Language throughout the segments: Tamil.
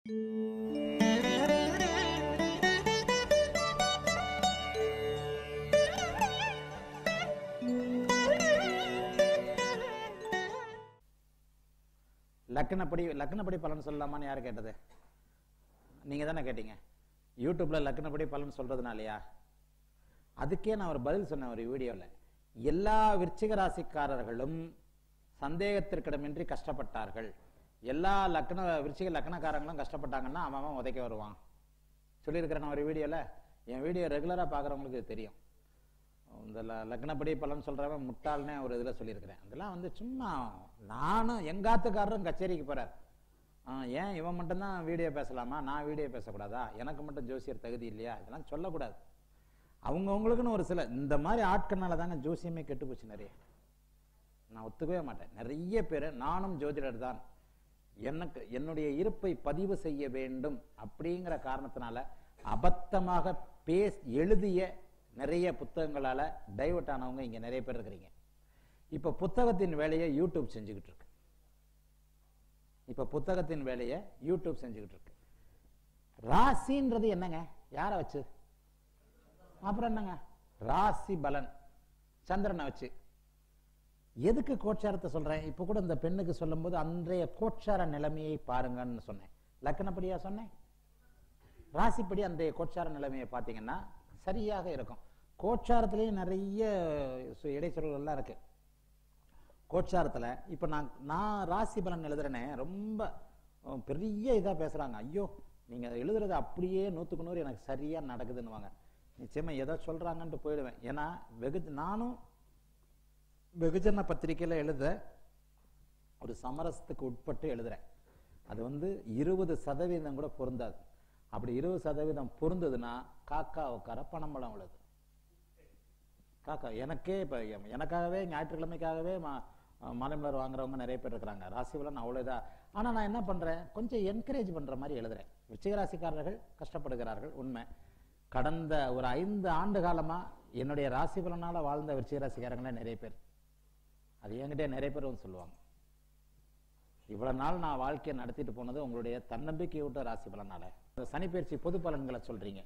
லக்னப்படி லக்னப்படி பலன் சொல்லலாமான்னு யார் கேட்டது நீங்க தானே கேட்டீங்க யூடியூப்ல லக்னப்படி பலன் சொல்றதுனாலயா அதுக்கே நான் ஒரு பதில் சொன்னேன் ஒரு வீடியோல எல்லா விருச்சிக ராசிக்காரர்களும் சந்தேகத்திற்கிடமின்றி கஷ்டப்பட்டார்கள் எல்லா லக்ன விருச்சிக லக்னக்காரங்களும் கஷ்டப்பட்டாங்கன்னா அவன் அவன் உதைக்க வருவான் சொல்லியிருக்கிறேன் நான் ஒரு வீடியோல என் வீடியோ ரெகுலரா பார்க்குறவங்களுக்கு இது தெரியும் இந்த ல- லக்னப்படி பலன் சொல்றவன் முட்டாள்னே ஒரு இதுல சொல்லியிருக்கிறேன் அதெல்லாம் வந்து சும்மா நானும் எங்காத்துக்காரரும் கச்சேரிக்கு போறார் ஆ, ஏன் இவன் மட்டும்தான் வீடியோ பேசலாமா நான் வீடியோ பேசக்கூடாதா எனக்கு மட்டும் ஜோசியர் தகுதி இல்லையா இதெல்லாம் சொல்லக்கூடாது அவங்கவுங்களுக்குன்னு ஒரு சில இந்த மாதிரி ஆட்கள்னால தாங்க ஜோசியமே கெட்டு போச்சு நிறைய நான் ஒத்துக்கவே மாட்டேன் நிறைய பேர் நானும் ஜோதிடர் தான் எனக்கு என்னுடைய இருப்பை பதிவு செய்ய வேண்டும் அப்படிங்கிற காரணத்தினால அபத்தமாக பேஸ் எழுதிய நிறைய புத்தகங்களால டைவர்ட் ஆனவங்க இங்க நிறைய பேர் இருக்கிறீங்க இப்ப புத்தகத்தின் வேலையை யூடியூப் செஞ்சுக்கிட்டு இருக்கு இப்ப புத்தகத்தின் வேலையை யூடியூப் செஞ்சுக்கிட்டு இருக்கு ராசின்றது என்னங்க யாரை வச்சு அப்புறம் என்னங்க ராசி பலன் சந்திரனை வச்சு எதுக்கு கோட்சாரத்தை சொல்றேன் இப்ப கூட இந்த பெண்ணுக்கு சொல்லும்போது அன்றைய கோட்சார நிலைமையை பாருங்கன்னு சொன்னேன் லக்கணப்படியா சொன்னேன் ராசிப்படி அன்றைய கோட்சார நிலைமையை பார்த்தீங்கன்னா சரியாக இருக்கும் கோட்சாரத்திலேயே நிறைய சு- இடைச்சொல்கள்லாம் இருக்கு கோட்சாரத்துல இப்ப நான் நான் ராசி பலன் எழுதுறேனே ரொம்ப அஹ், பெரிய இதா பேசுறாங்க ஐயோ நீங்க எழுதுறது அப்படியே நூத்துக்கு நூறு எனக்கு சரியா நடக்குதுன்னுவாங்க நிச்சயமா எதை சொல்றாங்கன்ட்டு போயிடுவேன் ஏன்னா வெகு நானும் வெகுஜன பத்திரிக்கையில எழுத ஒரு சமரசத்துக்கு உட்பட்டு எழுதுறேன் அது வந்து இருபது சதவீதம் கூட பொருந்தாது அப்படி இருபது சதவீதம் பொருந்ததுன்னா காக்கா உட்கார பணம்பழம் உள்ளது காக்கா எனக்கே இப்ப எ- எனக்காகவே ஞாயிற்றுக்கிழமைக்காகவே மா- மாலைமலர் வாங்குறவங்க நிறைய பேர் இருக்கிறாங்க ராசி பலன் அவ்வளவுதான் ஆனா நான் என்ன பண்றேன் கொஞ்சம் என்கரேஜ் பண்ற மாதிரி எழுதுறேன் விருச்சிக ராசிக்காரர்கள் கஷ்டப்படுகிறார்கள் உண்மை கடந்த ஒரு ஐந்து ஆண்டு காலமா என்னுடைய ராசி பலனால வாழ்ந்த விருச்சிக ராசிக்காரங்களே நிறைய பேர் அது என்கிட்ட நிறைய பேர் வந்து சொல்லுவாங்க இவ்வளவு நாள் நான் வாழ்க்கையை நடத்திட்டு போனது உங்களுடைய தன்னம்பிக்கையூட்ட ராசி பலனால இந்த சனிப்பயிற்சி பொது பலன்களை சொல்றீங்க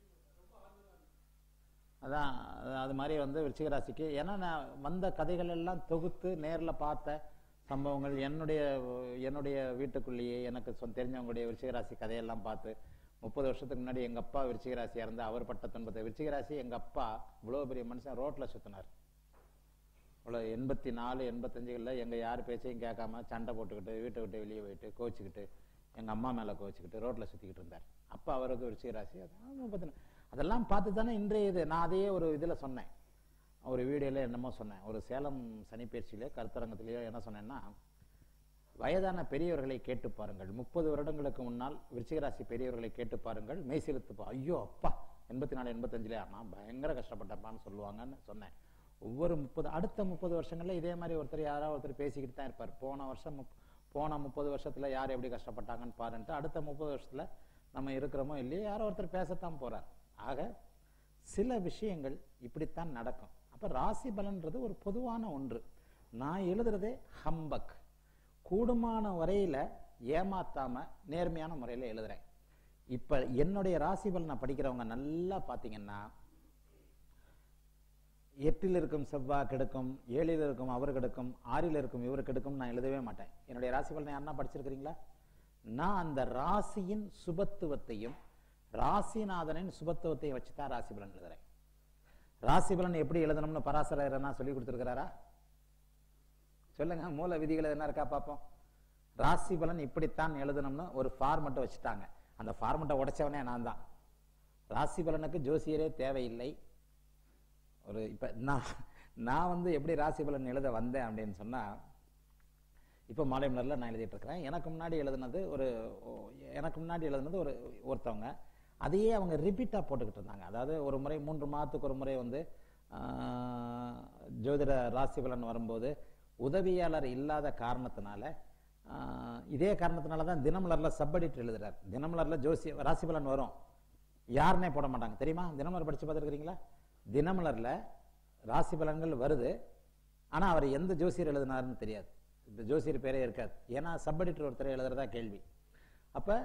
அதான் அது- அது மாதிரி வந்து விருச்சிக ராசிக்கு ஏன்னா நான் வந்த கதைகள் எல்லாம் தொகுத்து நேர்ல பார்த்த சம்பவங்கள் என்னுடைய என்னுடைய வீட்டுக்குள்ளேயே எனக்கு சொ- தெரிஞ்சவங்களுடைய விருச்சிக ராசி கதையெல்லாம் பார்த்து முப்பது வருஷத்துக்கு முன்னாடி எங்க அப்பா விருச்சிக ராசியா இருந்து அவர் பட்ட துன்பத்தை விருச்சிக ராசி எங்க அப்பா இவ்வளவு பெரிய மனுஷன் ரோட்ல சுத்தினார் இவ்வளோ எண்பத்தி நாலு எண்பத்தஞ்சுகளில் எங்கள் யார் பேச்சையும் கேட்காம சண்டை போட்டுக்கிட்டு வீட்டை விட்டு வெளியே போயிட்டு கோச்சிக்கிட்டு எங்கள் அம்மா மேலே கோச்சிக்கிட்டு ரோட்டில் சுற்றிக்கிட்டு இருந்தார் அப்போ அவருக்கு விருச்சிக ராசி அதான் முப்பத்தி நா- அதெல்லாம் பார்த்து தானே இன்றைய இது நான் அதையே ஒரு இதில் சொன்னேன் ஒரு வீடியோவில் என்னமோ சொன்னேன் ஒரு சேலம் சனிப்பயிற்சியிலே கருத்தரங்கத்திலேயோ என்ன சொன்னேன்னா வயதான பெரியவர்களை கேட்டு பாருங்கள் முப்பது வருடங்களுக்கு முன்னால் விருச்சிக ராசி பெரியவர்களை கேட்டு பாருங்கள் மெய்சிலுத்துப்பா ஐயோ அப்பா எண்பத்தி நாலு எண்பத்தஞ்சுல நான் பயங்கர கஷ்டப்பட்டப்பான்னு சொல்லுவாங்கன்னு சொன்னேன் ஒவ்வொரு முப்பது அடுத்த முப்பது வருஷங்கள்ல இதே மாதிரி ஒருத்தர் யாராவது ஒருத்தர் பேசிக்கிட்டு தான் இருப்பார் போன வருஷம் முப்- போன முப்பது வருஷத்துல யார் எப்படி கஷ்டப்பட்டாங்கன்னு பாருன்ட்டு அடுத்த முப்பது வருஷத்துல நம்ம இருக்கிறோமோ இல்லையோ யாரோ ஒருத்தர் பேசத்தான் போறார் ஆக சில விஷயங்கள் இப்படித்தான் நடக்கும் அப்ப ராசி பலன்றது ஒரு பொதுவான ஒன்று நான் எழுதுறதே ஹம்பக் கூடுமான வரையில ஏமாத்தாம நேர்மையான முறையில எழுதுறேன் இப்ப என்னுடைய ராசி பலனை படிக்கிறவங்க நல்லா பாத்தீங்கன்னா எட்டில் இருக்கும் செவ்வாய் கெடுக்கும் ஏழில் இருக்கும் அவர் கெடுக்கும் ஆறில் இருக்கும் இவர் கெடுக்கும் நான் எழுதவே மாட்டேன் என்னுடைய ராசி பலனை யாருன்னா படிச்சிருக்கிறீங்களா நான் அந்த ராசியின் சுபத்துவத்தையும் ராசிநாதனின் சுபத்துவத்தையும் வச்சு தான் ராசி பலன் எழுதுறேன் ராசி பலன் எப்படி எழுதணும்னு பராசரர் என்ன சொல்லி கொடுத்துருக்கிறாரா சொல்லுங்க மூல விதிகள் என்ன இருக்கா பார்ப்போம் ராசி பலன் இப்படித்தான் எழுதணும்னு ஒரு ஃபார்மெட்டை வச்சுட்டாங்க அந்த ஃபார்மெட்டை உடைச்சவனே நான் தான் ராசி பலனுக்கு ஜோசியரே தேவையில்லை ஒரு இப்ப நான் நான் வந்து எப்படி ராசி பலன் எழுத வந்தேன் அப்படின்னு சொன்னா இப்போ மாலை மலர்ல நான் எழுதிட்டு இருக்கிறேன் எனக்கு முன்னாடி எழுதுனது ஒரு ஓ- எனக்கு முன்னாடி எழுதுனது ஒரு ஒருத்தவங்க அதையே அவங்க ரிப்பீட்டா போட்டுக்கிட்டு இருந்தாங்க அதாவது ஒரு முறை மூன்று மாதத்துக்கு ஒரு முறை வந்து ஆஹ், ஜோதிட ராசி பலன் வரும்போது உதவியாளர் இல்லாத காரணத்தினால ஆஹ், இதே காரணத்தினால தான் தினமலர்ல சப்படிட் எழுதுறார் தினமலர்ல ஜோசி ராசி பலன் வரும் யாருன்னே போட மாட்டாங்க தெரியுமா தினமலர் படிச்சு பார்த்துருக்கீங்களா தினமலர்ல ராசி பலன்கள் வருது ஆனா அவர் எந்த ஜோசியர் எழுதினாருன்னு தெரியாது இந்த ஜோசியர் பேரே இருக்காது ஏன்னா சப் எடிட்டர் ஒருத்தர் எழுதுறதா கேள்வி அப்ப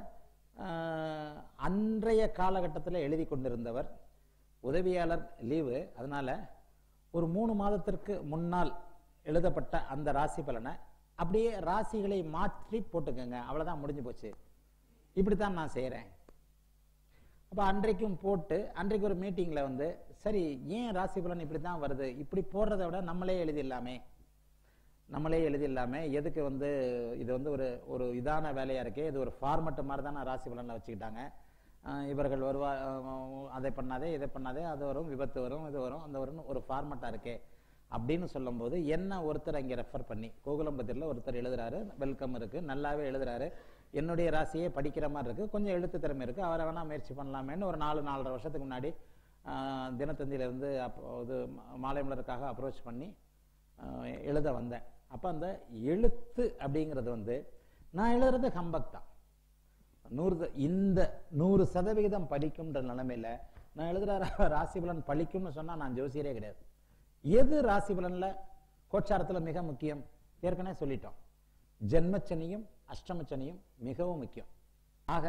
ஆஹ், அன்றைய காலகட்டத்தில் எழுதி கொண்டிருந்தவர் உதவியாளர் லீவு அதனால ஒரு மூணு மாதத்திற்கு முன்னால் எழுதப்பட்ட அந்த ராசி பலனை அப்படியே ராசிகளை மாற்றி போட்டுக்கோங்க அவ்வளவுதான் முடிஞ்சு போச்சு இப்படித்தான் நான் செய்றேன் அப்ப அன்றைக்கும் போட்டு அன்றைக்கு ஒரு மீட்டிங்ல வந்து சரி ஏன் ராசி பலன் இப்படி தான் வருது இப்படி போடுறதை விட நம்மளே எழுதிடலாமே நம்மளே எழுதிடலாமே எதுக்கு வந்து இது வந்து ஒரு ஒரு இதான வேலையா இருக்கே இது ஒரு ஃபார்மட் மாதிரி தான் ராசி பலன்ல வச்சுக்கிட்டாங்க ஆஹ் இவர்கள் வருவா ஆஹ் அதை பண்ணாதே இதை பண்ணாதே அது வரும் விபத்து வரும் இது வரும் அந்த வரும் ஒரு ஃபார்மட்டா இருக்கே அப்படின்னு சொல்லும்போது என்ன ஒருத்தர் அங்கே ரெஃபர் பண்ணி கோகுலம்பத்திரில் ஒருத்தர் எழுதுறாரு வெல்கம் இருக்கு நல்லாவே எழுதுறாரு என்னுடைய ராசியே படிக்கிற மாதிரி இருக்கு கொஞ்சம் எழுத்து திறமை இருக்கு அவரை வேணா முயற்சி பண்ணலாமேன்னு ஒரு நாலு நாலரை வருஷத்துக்கு முன்னாடி ஆஹ் தினத்தந்தியில இருந்து அப்போ இது மா- மாலை மலருக்காக அப்ரோச் பண்ணி ஆஹ் எழுத வந்தேன் அப்ப அந்த எழுத்து அப்படிங்கிறது வந்து நான் எழுதுறது ஹம்பக் தான் நூறு த- இந்த நூறு சதவிகிதம் படிக்கும்ன்ற நிலைமையில நான் எழுதுற ரா- ராசி பலன் பழிக்கும்னு சொன்னா நான் ஜோசியரே கிடையாது எது ராசி பலன்ல கோச்சாரத்துல மிக முக்கியம் ஏற்கனவே சொல்லிட்டோம் ஜென்மச்சனியும் அஷ்டமச்சனியும் மிகவும் முக்கியம் ஆக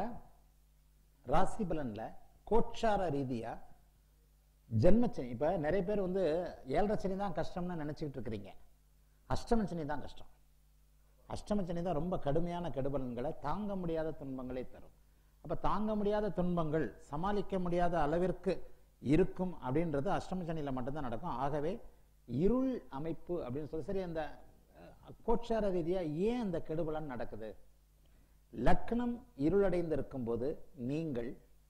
ராசி பலன்ல கோச்சார ரீதியா ஜென்மச்சனி இப்ப நிறைய பேர் வந்து ஏழரை சனி தான் கஷ்டம்னு நினைச்சுக்கிட்டு இருக்கிறீங்க அஷ்டம சனி தான் கஷ்டம் அஷ்டம சனி தான் ரொம்ப கடுமையான கெடுபலன்களை தாங்க முடியாத துன்பங்களை தரும் அப்ப தாங்க முடியாத துன்பங்கள் சமாளிக்க முடியாத அளவிற்கு இருக்கும் அப்படின்றது அஷ்டம சனியில மட்டும்தான் நடக்கும் ஆகவே இருள் அமைப்பு அப்படின்னு சொல்லி சரி அந்த அஹ், கோச்சார ரீதியா ஏன் அந்த கெடுபலன் நடக்குது லக்னம் இருளடைந்து இருக்கும்போது நீங்கள்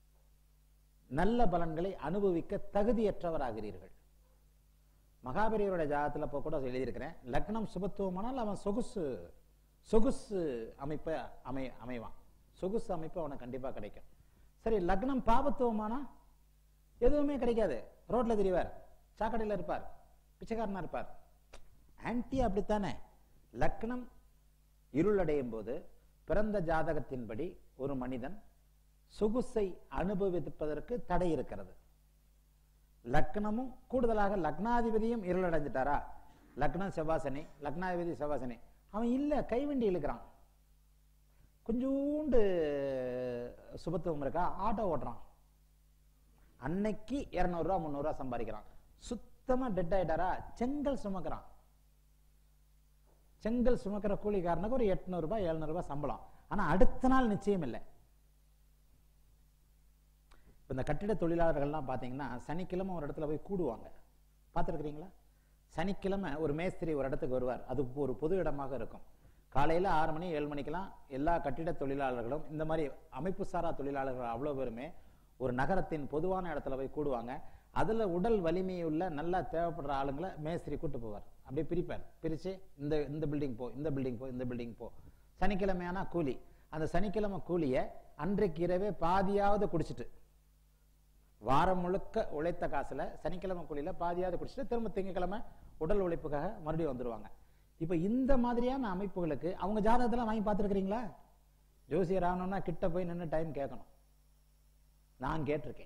நல்ல பலன்களை அனுபவிக்க தகுதியற்றவராகிறீர்கள் மகாபெரியவருடைய ஜாதகத்துல இப்போ கூட எழுதியிருக்கிறேன் லக்னம் சுபத்துவமானால் அவன் சொகுசு சொகுசு அமைப்பை அமை அமைவான் சொகுசு அமைப்பு அவனுக்கு கண்டிப்பா கிடைக்கும் சரி லக்னம் பாபத்துவமானா எதுவுமே கிடைக்காது ரோட்ல திரிவார் சாக்கடையில் இருப்பார் பிச்சைக்காரனா இருப்பார் ஆன்டி அப்படித்தானே லக்னம் இருளடையும் போது பிறந்த ஜாதகத்தின்படி ஒரு மனிதன் சொகுசை அனுபவிப்பதற்கு தடை இருக்கிறது லக்னமும் கூடுதலாக லக்னாதிபதியும் இருளடைஞ்சிட்டாரா லக்னம் செவ்வாசனி லக்னாதிபதி செவ்வாசனி அவன் இல்ல கைவண்டி இழுக்கிறான் கொஞ்சூண்டு சுபத்துவம் இருக்கா ஆட்டோ ஓட்டுறான் அன்னைக்கு இருநூறுவா முந்நூறுவா சம்பாதிக்கிறான் சுத்தமா டெட் ஆயிட்டாரா செங்கல் சுமக்கிறான் செங்கல் சுமக்கிற கூலிக்காரனுக்கு ஒரு எட்நூறு ரூபாய் எழுநூறு ரூபாய் சம்பளம் ஆனா அடுத்த நாள் நிச்சயம் இல்லை இப்ப இந்த கட்டிட தொழிலாளர்கள்லாம் பார்த்தீங்கன்னா சனிக்கிழமை ஒரு இடத்துல போய் கூடுவாங்க பார்த்துருக்கிறீங்களா சனிக்கிழமை ஒரு மேஸ்திரி ஒரு இடத்துக்கு வருவார் அது ஒரு பொது இடமாக இருக்கும் காலையில ஆறு மணி ஏழு மணிக்கெல்லாம் எல்லா கட்டிட தொழிலாளர்களும் இந்த மாதிரி அமைப்பு சாரா தொழிலாளர்கள் அவ்வளவு பேருமே ஒரு நகரத்தின் பொதுவான இடத்துல போய் கூடுவாங்க அதுல உடல் வலிமையுள்ள நல்லா தேவைப்படுற ஆளுங்களை மேஸ்திரி கூட்டு போவார் அப்படியே பிரிப்பார் பிரிச்சு இந்த இந்த பில்டிங் போ இந்த பில்டிங் போ இந்த பில்டிங் போ சனிக்கிழமையானா கூலி அந்த சனிக்கிழமை கூலியை அன்றைக்கு இரவே பாதியாவது குடிச்சிட்டு வாரம் முழுக்க உழைத்த காசுல சனிக்கிழமை கூலியில பாதியாவது குடிச்சிட்டு திரும்ப திங்கக்கிழமை உடல் உழைப்புக்காக மறுபடியும் வந்துருவாங்க இப்ப இந்த மாதிரியான அமைப்புகளுக்கு அவங்க ஜாதகத்தெல்லாம் வாங்கி பார்த்துருக்கிறீங்களா ஜோசியர் ஆகணும்னா கிட்ட போய் நின்று டைம் கேட்கணும் நான் கேட்டிருக்கேன்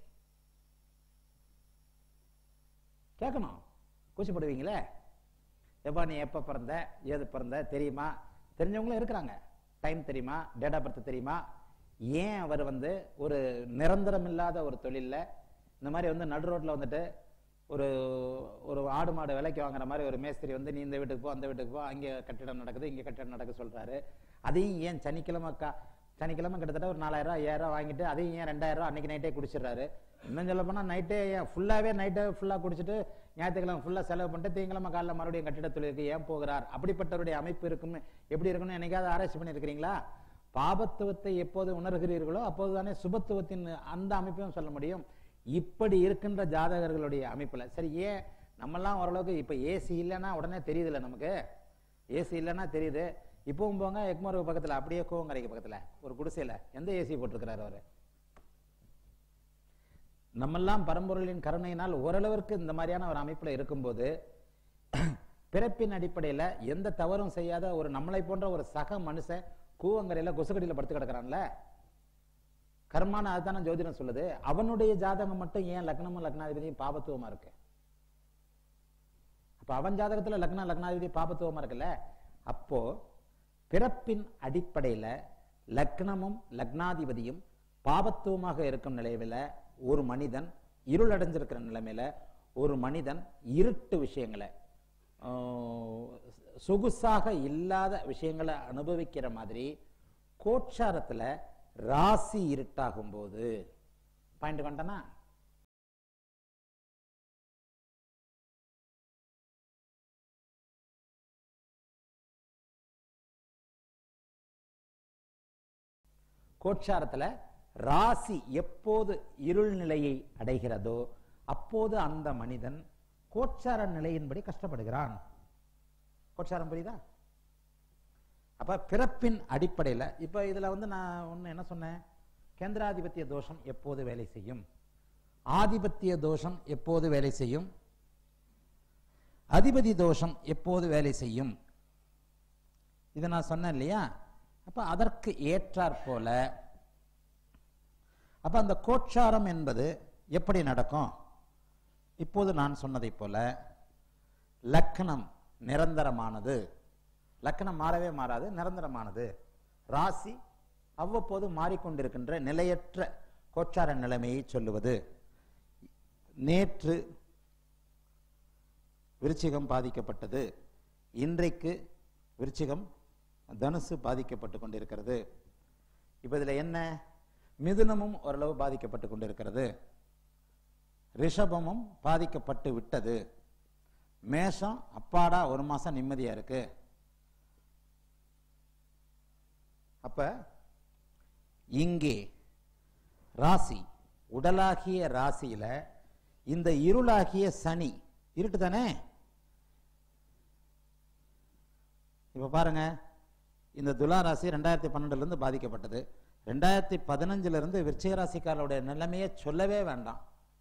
கேட்கணும் கூச்சப்படுவீங்களே எப்பா நீ எப்ப பிறந்த ஏது பிறந்த தெரியுமா தெரிஞ்சவங்களும் இருக்கிறாங்க டைம் தெரியுமா டேட் ஆஃப் பர்த் தெரியுமா ஏன் அவர் வந்து ஒரு நிரந்தரம் இல்லாத ஒரு தொழில்ல இந்த மாதிரி வந்து நடு ரோட்ல வந்துட்டு ஒரு ஒரு ஆடு மாடு விலைக்கு வாங்குற மாதிரி ஒரு மேஸ்திரி வந்து நீ இந்த வீட்டுக்கு போ அந்த வீட்டுக்கு போ அங்கே கட்டிடம் நடக்குது இங்கே கட்டிடம் நடக்க சொல்றாரு அதையும் ஏன் சனிக்கிழமை கா சனிக்கிழமை கிட்டத்தட்ட ஒரு நாலாயிரம் ரூபாய் ஐயாயிரம் ரூபாய் வாங்கிட்டு அதையும் ஏன் ரெண்டாயிரம் ரூபாய் அன்னைக்கு நைட்டே குடிச்சிடுறாரு இன்னும் சொல்ல போனா நைட்டே ஏன் ஃபுல்லாவே நைட்டே ஃபுல்லா குடிச்சிட்டு ஞாயிற்றுக்கிழமை ஃபுல்லா செலவு பண்ணிட்டு திங்கக்கிழமை காலைல மறுபடியும் கட்டிட தொழிலுக்கு ஏன் போகிறார் அப்படிப்பட்டவருடைய அமைப்பு இருக்குன்னு எப்படி இருக்குன்னு என்னைக்காவது ஆராய்ச்சி பண்ணியிருக்கிறீங்களா பாபத்துவத்தை எப்போது உணர்கிறீர்களோ அப்போதுதானே சுபத்துவத்தின் அந்த அமைப்பையும் சொல்ல முடியும் இப்படி இருக்கின்ற ஜாதகர்களுடைய அமைப்புல சரி ஏன் நம்மெல்லாம் ஓரளவுக்கு இப்ப ஏசி இல்லைன்னா உடனே தெரியுதுல்ல நமக்கு ஏசி இல்லைன்னா தெரியுது இப்பவும் போங்க எக்மோர் பக்கத்துல அப்படியே கோவங்கரைக்கு பக்கத்துல ஒரு குடிசையில எந்த ஏசி போட்டிருக்கிறாரு அவரு நம்மெல்லாம் பரம்பொருளின் கருணையினால் ஓரளவிற்கு இந்த மாதிரியான ஒரு அமைப்புல இருக்கும்போது பிறப்பின் அடிப்படையில எந்த தவறும் செய்யாத ஒரு நம்மளை போன்ற ஒரு சக மனுஷன் கூவங்கரையில கொசுக்கடியில படுத்து கிடக்குறான்ல கர்மான அதுதானே ஜோதிடம் சொல்லுது அவனுடைய ஜாதகம் மட்டும் ஏன் லக்னமும் லக்னாதிபதியும் பாபத்துவமா இருக்கு அப்ப அவன் ஜாதகத்துல லக்ன லக்னாதிபதி பாபத்துவமா இருக்குல்ல அப்போ பிறப்பின் அடிப்படையில லக்னமும் லக்னாதிபதியும் பாபத்துவமாக இருக்கும் நிலையில ஒரு மனிதன் இருள் அடைஞ்சிருக்கிற நிலைமையில ஒரு மனிதன் இருட்டு விஷயங்களை ஆஹ், சொகுசாக இல்லாத விஷயங்களை அனுபவிக்கிற மாதிரி கோட்சாரத்துல ராசி இருட்டாகும் போது பாயிண்ட் கொண்டனா கோட்சாரத்துல ராசி எப்போது இருள் நிலையை அடைகிறதோ அப்போது அந்த மனிதன் கோட்சார நிலையின்படி கஷ்டப்படுகிறான் கோட்சாரம் புரியுதா அப்ப பிறப்பின் அடிப்படையில இப்ப இதுல வந்து நான் ஒண்ணு என்ன சொன்னேன் கேந்திராதிபத்திய தோஷம் எப்போது வேலை செய்யும் ஆதிபத்திய தோஷம் எப்போது வேலை செய்யும் அதிபதி தோஷம் எப்போது வேலை செய்யும் இதை நான் சொன்னேன் இல்லையா அப்ப அதற்கு ஏற்றாற் போல அப்ப அந்த கோட்சாரம் என்பது எப்படி நடக்கும் இப்போது நான் சொன்னதைப் போல லக்னம் நிரந்தரமானது லக்னம் மாறவே மாறாது நிரந்தரமானது ராசி அவ்வப்போது மாறிக்கொண்டிருக்கின்ற நிலையற்ற கோச்சார நிலைமையை சொல்லுவது நேற்று விருச்சிகம் பாதிக்கப்பட்டது இன்றைக்கு விருச்சிகம் தனுசு பாதிக்கப்பட்டு கொண்டிருக்கிறது இப்ப இதுல என்ன மிதுனமும் ஓரளவு பாதிக்கப்பட்டு கொண்டிருக்கிறது ரிஷபமும் பாதிக்கப்பட்டு விட்டது மேஷம் அப்பாடா ஒரு மாசம் நிம்மதியா இருக்கு அப்ப இங்கே ராசி உடலாகிய ராசியில இந்த இருளாகிய சனி இருட்டு தானே இப்ப பாருங்க இந்த துலா ராசி ரெண்டாயிரத்தி பன்னெண்டுல இருந்து பாதிக்கப்பட்டது ரெண்டாயிரத்தி பதினஞ்சுல இருந்து விருச்சிக ராசிக்காரருடைய நிலைமையை சொல்லவே வேண்டாம்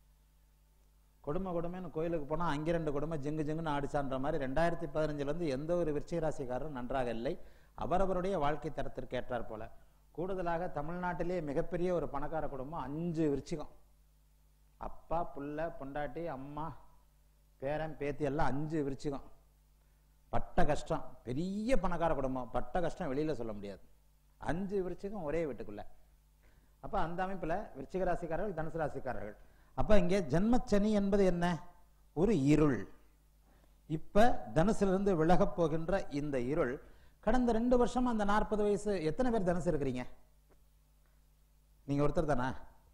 கொடுமை கொடுமைன்னு கோயிலுக்கு போனா அங்கே ரெண்டு கொடுமை ஜிங்கு ஜிங்குன்னு ஆடிச்சான்ற மாதிரி ரெண்டாயிரத்தி பதினஞ்சுல இருந்து எந்த ஒரு விருச்சிக ராசிக்காரரும் நன்றாக இல்லை அவரவருடைய வாழ்க்கை தரத்திற்கு ஏற்றார் போல கூடுதலாக தமிழ்நாட்டிலே மிகப்பெரிய ஒரு பணக்கார குடும்பம் அஞ்சு விருச்சிகம் அப்பா புள்ள பொண்டாட்டி அம்மா பேரன் பேத்தி எல்லாம் அஞ்சு விருச்சிகம் பட்ட கஷ்டம் பெரிய பணக்கார குடும்பம் பட்ட கஷ்டம் வெளியில சொல்ல முடியாது அஞ்சு விருச்சிகம் ஒரே வீட்டுக்குள்ள அப்ப அந்த அமைப்புல விருச்சிக ராசிக்காரர்கள் தனுசு ராசிக்காரர்கள் அப்ப இங்கே ஜென்மச்சனி என்பது என்ன ஒரு இருள் இப்ப தனுசுல இருந்து விலகப் போகின்ற இந்த இருள் கடந்த ரெண்டு வருஷமா அந்த நாற்பது வயசு எத்தனை பேர் தனுசு இருக்கிறீங்க நீங்க ஒருத்தர் தானா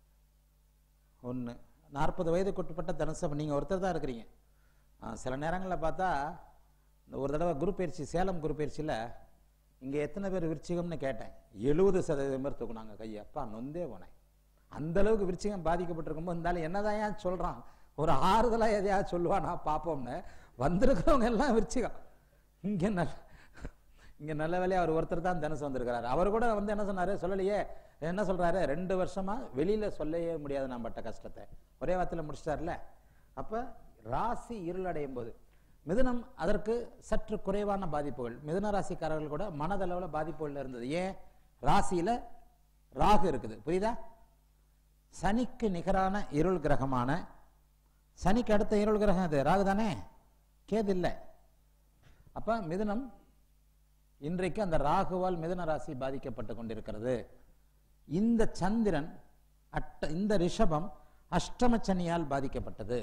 ஒண்ணு நாற்பது வயதுக்கு உட்பட்ட தனுசு அப்ப நீங்க ஒருத்தர் தான் இருக்கிறீங்க ஆ, சில நேரங்களில் பார்த்தா இந்த ஒரு தடவை குரு பயிற்சி சேலம் குரு பயிற்சியில் இங்கே எத்தனை பேர் விருச்சிகம்னு கேட்டேன் எழுபது சதவீதம் பேர் தூக்குனாங்க கையை அப்பா நொந்தே போனேன் அந்த அளவுக்கு விருச்சிகம் பாதிக்கப்பட்டிருக்கும்போது இருந்தாலும் என்னதான் ஏன் சொல்றான் ஒரு ஆறுதலா எதையாவது சொல்லுவானா பார்ப்போம்னு வந்திருக்கிறவங்க எல்லாம் விருச்சிகம் இங்க நல்ல இங்க நல்ல வேலையா அவர் ஒருத்தர் தான் தனுசு வந்திருக்கிறாரு அவர் கூட வந்து என்ன சொன்னாரு சொல்லலையே என்ன சொல்றாரு ரெண்டு வருஷமா வெளியில சொல்லவே முடியாது நான் பட்ட கஷ்டத்தை ஒரே வார்த்தையில முடிச்சிட்டார்ல அப்ப ராசி இருளடையும் போது மிதுனம் அதற்கு சற்று குறைவான பாதிப்புகள் மிதுன ராசிக்காரர்கள் கூட மனதளவுல பாதிப்புகள் இருந்தது ஏன் ராசியில ராகு இருக்குது புரியுதா சனிக்கு நிகரான இருள் கிரகமான சனிக்கு அடுத்த இருள் கிரகம் அது ராகு தானே கேது இல்லை அப்ப மிதுனம் இன்றைக்கு அந்த ராகுவால் மிதுன ராசி பாதிக்கப்பட்டு கொண்டிருக்கிறது இந்த சந்திரன் அட்ட இந்த ரிஷபம் அஷ்டம சனியால் பாதிக்கப்பட்டது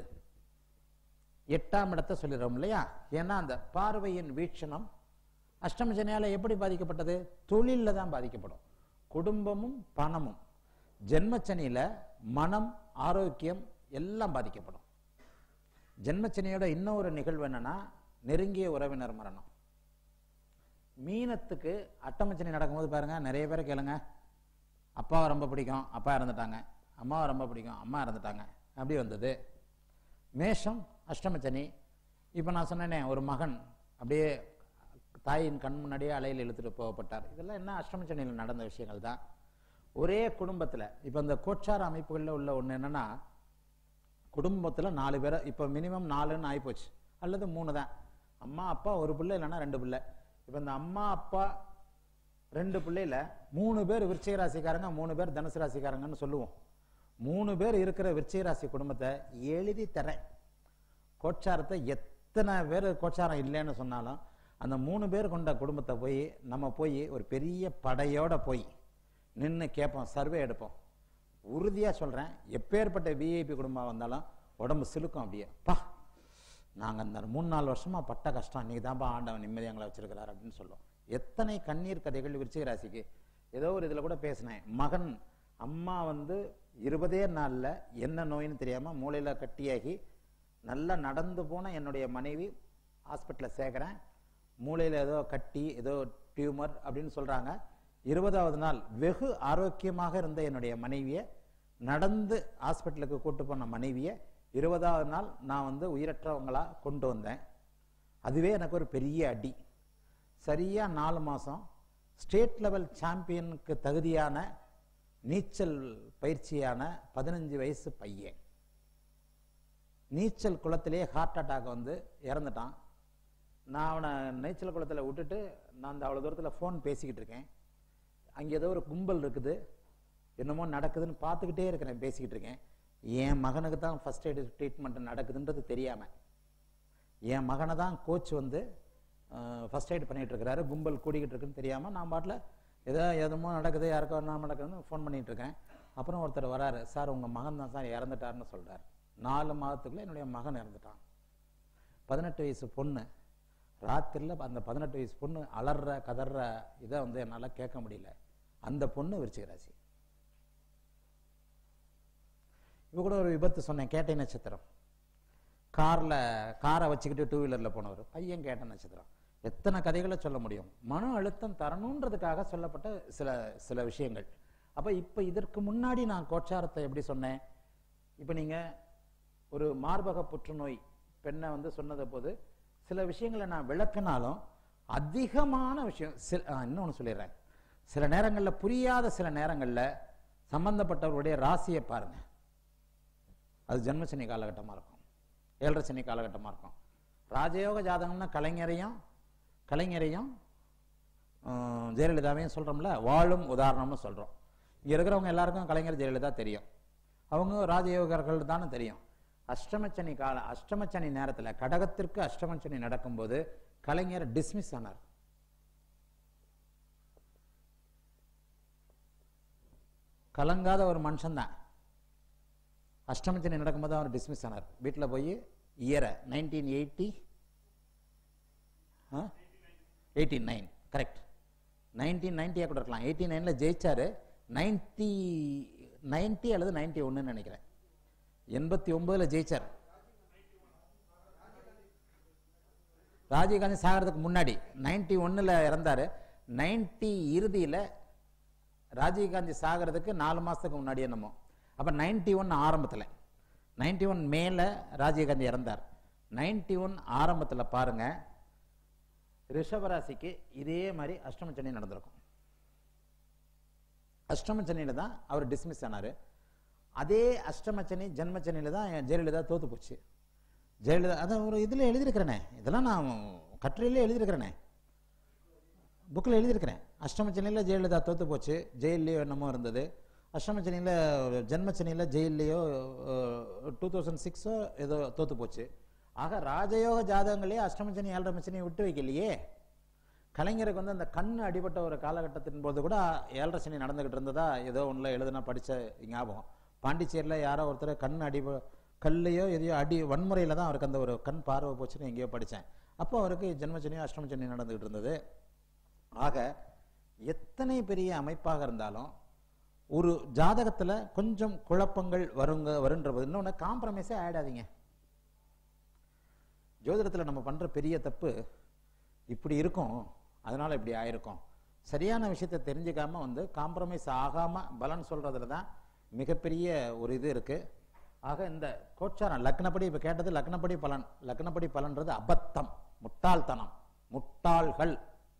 எட்டாம் இடத்தை சொல்லிடுறோம் இல்லையா ஏன்னா அந்த பார்வையின் வீட்சணம் அஷ்டம சனியால எப்படி பாதிக்கப்பட்டது தொழில்ல தான் பாதிக்கப்படும் குடும்பமும் பணமும் ஜென்மச்சனியில மனம் ஆரோக்கியம் எல்லாம் பாதிக்கப்படும் ஜென்மச்சனியோட இன்னொரு நிகழ்வு என்னன்னா நெருங்கிய உறவினர் மரணம் மீனத்துக்கு அட்டமச்சனி நடக்கும்போது பாருங்க நிறைய பேர் கேளுங்க அப்பாவை ரொம்ப பிடிக்கும் அப்பா இறந்துட்டாங்க அம்மாவை ரொம்ப பிடிக்கும் அம்மா இறந்துட்டாங்க அப்படி வந்தது மேஷம் அஷ்டமச்சனி இப்போ நான் சொன்னேனே ஒரு மகன் அப்படியே தாயின் கண் முன்னாடியே அலையில் இழுத்துட்டு போகப்பட்டார் இதெல்லாம் என்ன அஷ்டமச்சனியில் நடந்த விஷயங்கள் தான் ஒரே குடும்பத்தில் இப்போ இந்த கோச்சார அமைப்புகளில் உள்ள ஒன்று என்னன்னா குடும்பத்தில் நாலு பேரை இப்போ மினிமம் நாலுன்னு ஆகிப்போச்சு அல்லது மூணு தான் அம்மா அப்பா ஒரு பிள்ளை இல்லைன்னா ரெண்டு பிள்ளை இப்போ இந்த அம்மா அப்பா ரெண்டு பிள்ளையில மூணு பேர் விருச்சிக ராசிக்காரங்க மூணு பேர் தனுசு ராசிக்காரங்கன்னு சொல்லுவோம் மூணு பேர் இருக்கிற விருச்சிக ராசி குடும்பத்தை எழுதி தரேன் கோச்சாரத்தை எத்தனை பேர் கோச்சாரம் இல்லைன்னு சொன்னாலும் அந்த மூணு பேர் கொண்ட குடும்பத்தை போய் நம்ம போய் ஒரு பெரிய படையோட போய் நின்று கேட்போம் சர்வே எடுப்போம் உறுதியா சொல்றேன் எப்பேற்பட்ட விஐபி குடும்பம் வந்தாலும் உடம்பு சிலுக்கும் அப்படியே பா நாங்க அந்த மூணு நாலு வருஷமா பட்ட கஷ்டம் இன்னைக்கு தான்ப்பா ஆண்டவன் நிம்மதி எங்களை வச்சிருக்கிறார் அப்படின்னு சொல்லும் எத்தனை கண்ணீர் கதைகள் விருச்சிக ராசிக்கு ஏதோ ஒரு இதுல கூட பேசினேன் மகன் அம்மா வந்து இருபதே நாள்ல என்ன நோயின்னு தெரியாம மூளையில கட்டியாகி நல்லா நடந்து போன என்னுடைய மனைவி ஹாஸ்பிட்டலில் சேர்க்குறேன் மூளையில் ஏதோ கட்டி ஏதோ டியூமர் அப்படின்னு சொல்றாங்க இருபதாவது நாள் வெகு ஆரோக்கியமாக இருந்த என்னுடைய மனைவியை நடந்து ஹாஸ்பிட்டலுக்கு கூட்டு போன மனைவியை இருபதாவது நாள் நான் வந்து உயிரற்றவங்களா கொண்டு வந்தேன் அதுவே எனக்கு ஒரு பெரிய அடி சரியா நாலு மாசம் ஸ்டேட் லெவல் சாம்பியனுக்கு தகுதியான நீச்சல் பயிற்சியான பதினஞ்சு வயசு பையன் நீச்சல் குளத்திலேயே ஹார்ட் அட்டாக் வந்து இறந்துட்டான் நான் அவனை நீச்சல் குளத்தில் விட்டுட்டு நான் அந்த அவ்வளோ தூரத்தில் ஃபோன் பேசிக்கிட்டு இருக்கேன் அங்கே ஏதோ ஒரு கும்பல் இருக்குது என்னமோ நடக்குதுன்னு பார்த்துக்கிட்டே இருக்கிறேன் பேசிக்கிட்டு இருக்கேன் என் மகனுக்கு தான் ஃபர்ஸ்ட் எய்டு ட்ரீட்மெண்ட் நடக்குதுன்றது தெரியாமல் என் மகனை தான் கோச் வந்து ஃபர்ஸ்ட் எய்ட் பண்ணிட்டு இருக்கிறாரு கும்பல் கூடிக்கிட்டு இருக்குன்னு தெரியாமல் நான் பாட்டில் ஏதோ எதுமோ நடக்குது யாருக்கோ என்ன நடக்குதுன்னு ஃபோன் பண்ணிட்டு இருக்கேன் அப்புறம் ஒருத்தர் வராரு சார் உங்கள் மகன் தான் சார் இறந்துட்டாருன்னு சொல்றாரு நாலு மாதத்துக்குள்ள என்னுடைய மகன் இறந்துட்டான் பதினெட்டு வயசு பொண்ணு ராத்திரியில் அந்த பதினெட்டு வயசு பொண்ணு அலற கதற இதை வந்து என்னால் கேட்க முடியல அந்த பொண்ணு விருச்சிக ராசி இப்போ கூட ஒரு விபத்து சொன்னேன் கேட்டை நட்சத்திரம் கார்ல காரை வச்சுக்கிட்டு டூ வீலர்ல போனவர் பையன் கேட்ட நட்சத்திரம் எத்தனை கதைகளை சொல்ல முடியும் மன அழுத்தம் தரணுன்றதுக்காக சொல்லப்பட்ட சில சில விஷயங்கள் அப்ப இப்ப இதற்கு முன்னாடி நான் கோச்சாரத்தை எப்படி சொன்னேன் இப்ப நீங்க ஒரு மார்பக புற்றுநோய் பெண்ணை வந்து சொன்னத போது சில விஷயங்களை நான் விளக்குனாலும் அதிகமான விஷயம் சில ஆ, இன்னொன்னு சொல்லிடுறேன் சில நேரங்கள்ல புரியாத சில நேரங்கள்ல சம்பந்தப்பட்டவருடைய ராசியை பாருங்க அது ஜென்மசனி காலகட்டமா இருக்கும் ஏழரை சனி காலகட்டமா இருக்கும் ராஜயோக ஜாதகம்னா கலைஞரையும் கலைஞரையும் ஆஹ், ஜெயலலிதாவையும் சொல்றோம்ல வாழும் உதாரணம்னு சொல்றோம் இங்க இருக்கிறவங்க எல்லாருக்கும் கலைஞர் ஜெயலலிதா தெரியும் அவங்க ராஜயோகர்கள் தானே தெரியும் அஷ்டமச்சனி கால அஷ்டமச்சனி நேரத்துல கடகத்திற்கு அஷ்டமச்சனி நடக்கும்போது கலைஞர் டிஸ்மிஸ் ஆனார் கலங்காத ஒரு மனுஷன்தான் அஷ்டமச்சனி நடக்கும்போது அவர் டிஸ்மிஸ் ஆனார் வீட்டில் போய் இயரை nineteen eighty eighty nine correct nineteen நைன்ட்டியாக கூட இருக்கலாம் எயிட்டி நைனில் ஜெயிச்சாரு நைன்டி நைன்ட்டி அல்லது நைன்டி ஒன்றுன்னு நினைக்கிறேன் எண்பத்தி ஒன்பதுல ஜெயிச்சார் ராஜீவ்காந்தி சாகிறதுக்கு முன்னாடி நைன்டி ஒன்னுல இறந்தாரு நைன்டி இறுதியில ராஜீவ்காந்தி சாகிறதுக்கு நாலு மாசத்துக்கு முன்னாடி என்னமோ அப்ப நைன்டி ஒன் ஆரம்பத்துல நைன்டி ஒன் மேல ராஜீவ்காந்தி இறந்தார் நைன்டி ஒன் ஆரம்பத்துல பாருங்க ரிஷபராசிக்கு இதே மாதிரி அஷ்டமச்சனி நடந்திருக்கும் அஷ்டமச்சனியில தான் அவர் டிஸ்மிஸ் ஆனாரு அதே அஷ்டமச்சனி ஜென்மச்சனியில தான் ஜெயலலிதா தோத்து போச்சு ஜெயலலிதா அதான் ஒரு இதுல எழுதியிருக்கிறேனே இதெல்லாம் நான் கட்டுரையிலே எழுதியிருக்கிறேனே புக்கில் எழுதியிருக்கிறேன் அஷ்டமச்சனியில் ஜெயலலிதா தோத்து போச்சு ஜெயிலையோ என்னமோ இருந்தது அஷ்டமச்சனியில் ஜென்மச்சனியில் ஜெயிலையோ டூ தௌசண்ட் சிக்ஸோ ஏதோ தோத்து போச்சு ஆக ராஜயோக ஜாதகங்களே அஷ்டமச்சனி ஏழரை மச்சனி விட்டு வைக்கலையே கலைஞருக்கு வந்து அந்த கண் அடிபட்ட ஒரு காலகட்டத்தின் போது கூட ஏழரை சனி நடந்துகிட்டு இருந்ததா ஏதோ ஒன்றில் எழுதுனா படிச்ச ஞாபகம் பாண்டிச்சேரியில் யாரோ ஒருத்தர் கண் அடிப கல்லையோ எதையோ அடி வன்முறையில் தான் அவருக்கு அந்த ஒரு கண் பார்வை போச்சுன்னு எங்கேயோ படித்தேன் அப்போ அவருக்கு ஜென்மச்சனியோ அஷ்டமச்சனி நடந்துகிட்டு இருந்தது ஆக எத்தனை பெரிய அமைப்பாக இருந்தாலும் ஒரு ஜாதகத்துல கொஞ்சம் குழப்பங்கள் வருங்க வருன்றது இன்னொன்று காம்ப்ரமைஸே ஆயிடாதீங்க ஜோதிடத்துல நம்ம பண்ற பெரிய தப்பு இப்படி இருக்கும் அதனால இப்படி ஆயிருக்கும் சரியான விஷயத்தை தெரிஞ்சுக்காம வந்து காம்ப்ரமைஸ் ஆகாம பலன் சொல்றதுல தான் மிகப்பெரிய ஒரு இது இருக்கு ஆக இந்த கோச்சாரம் லக்னப்படி இப்ப கேட்டது லக்னப்படி பலன் லக்னப்படி பலன்றது அபத்தம் முட்டாள்தனம் முட்டாள்கள்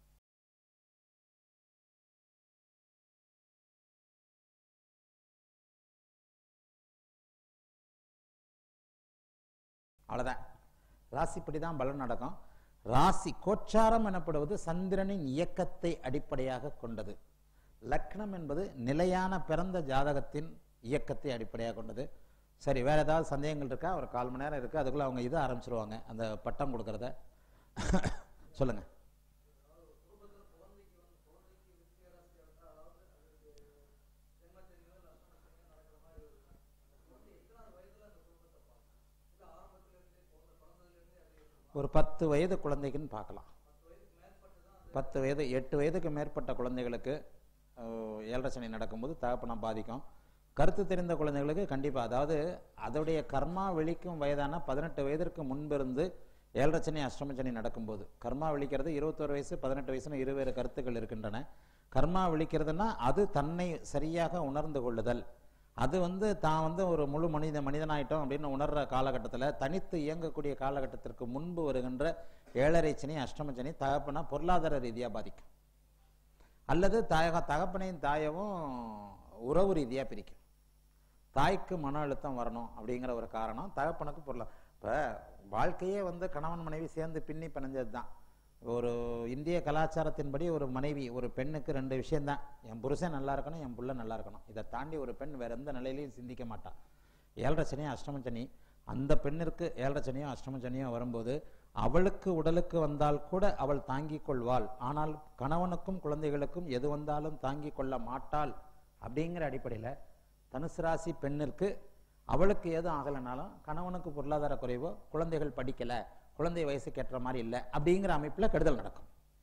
அவ்வளவுதான் ராசிப்படி தான் பலன் நடக்கும் ராசி கோச்சாரம் எனப்படுவது சந்திரனின் இயக்கத்தை அடிப்படையாக கொண்டது லக்னம் என்பது நிலையான பிறந்த ஜாதகத்தின் இயக்கத்தை அடிப்படையாக கொண்டது சரி வேற ஏதாவது சந்தேகங்கள் இருக்கா ஒரு கால் மணி நேரம் இருக்கு அதுக்குள்ள அவங்க இதை ஆரம்பிச்சிருவாங்க அந்த பட்டம் கொடுக்கறத சொல்லுங்க ஒரு பத்து வயது குழந்தைக்குன்னு பார்க்கலாம் பத்து வயது எட்டு வயதுக்கு மேற்பட்ட குழந்தைகளுக்கு அஹ், ஏழரை சனி நடக்கும்போது தகப்பனம் பாதிக்கும் கருத்து தெரிந்த குழந்தைகளுக்கு கண்டிப்பாக அதாவது அதோடைய கர்மா விழிக்கும் வயதான பதினெட்டு வயதிற்கு முன்பிருந்து ஏழரை சனி அஷ்டம சனி நடக்கும்போது கர்மா விழிக்கிறது இருபத்தோரு வயசு பதினெட்டு வயசுன்னு இருவேறு கருத்துக்கள் இருக்கின்றன கர்மா விழிக்கிறதுனா அது தன்னை சரியாக உணர்ந்து கொள்ளுதல் அது வந்து தான் வந்து ஒரு முழு மனித மனிதனாயிட்டோம் அப்படின்னு உணர்ற காலகட்டத்தில் தனித்து இயங்கக்கூடிய காலகட்டத்திற்கு முன்பு வருகின்ற ஏழரை சனி அஷ்டம சனி தகப்பனா பொருளாதார ரீதியாக பாதிக்கும் அல்லது தக தகப்பனையும் தாயவும் உறவு ரீதியாக பிரிக்கும் தாய்க்கு மன அழுத்தம் வரணும் அப்படிங்கிற ஒரு காரணம் தகப்பனுக்கு பொருளா இப்போ வாழ்க்கையே வந்து கணவன் மனைவி சேர்ந்து பின்னி பிணைஞ்சது தான் ஒரு இந்திய கலாச்சாரத்தின்படி ஒரு மனைவி ஒரு பெண்ணுக்கு ரெண்டு விஷயம்தான் என் புருஷன் நல்லா இருக்கணும் என் புள்ள நல்லா இருக்கணும் இதை தாண்டி ஒரு பெண் வேற எந்த நிலையிலையும் சிந்திக்க மாட்டான் ஏழரை சனியும் அஷ்டம சனி அந்த பெண்ணிற்கு ஏழரை சனியும் அஷ்டம சனியும் வரும்போது அவளுக்கு உடலுக்கு வந்தால் கூட அவள் தாங்கிக் கொள்வாள் ஆனால் கணவனுக்கும் குழந்தைகளுக்கும் எது வந்தாலும் தாங்கிக் கொள்ள மாட்டாள் அப்படிங்கிற அடிப்படையில் தனுசு ராசி பெண்ணிற்கு அவளுக்கு எதுவும் ஆகலைனாலும் கணவனுக்கு பொருளாதார குறைவோ குழந்தைகள் படிக்கல குழந்தை வயசுக்கு ஏற்ற மாதிரி இல்லை அப்படிங்கிற அமைப்பில் கெடுதல் நடக்கும்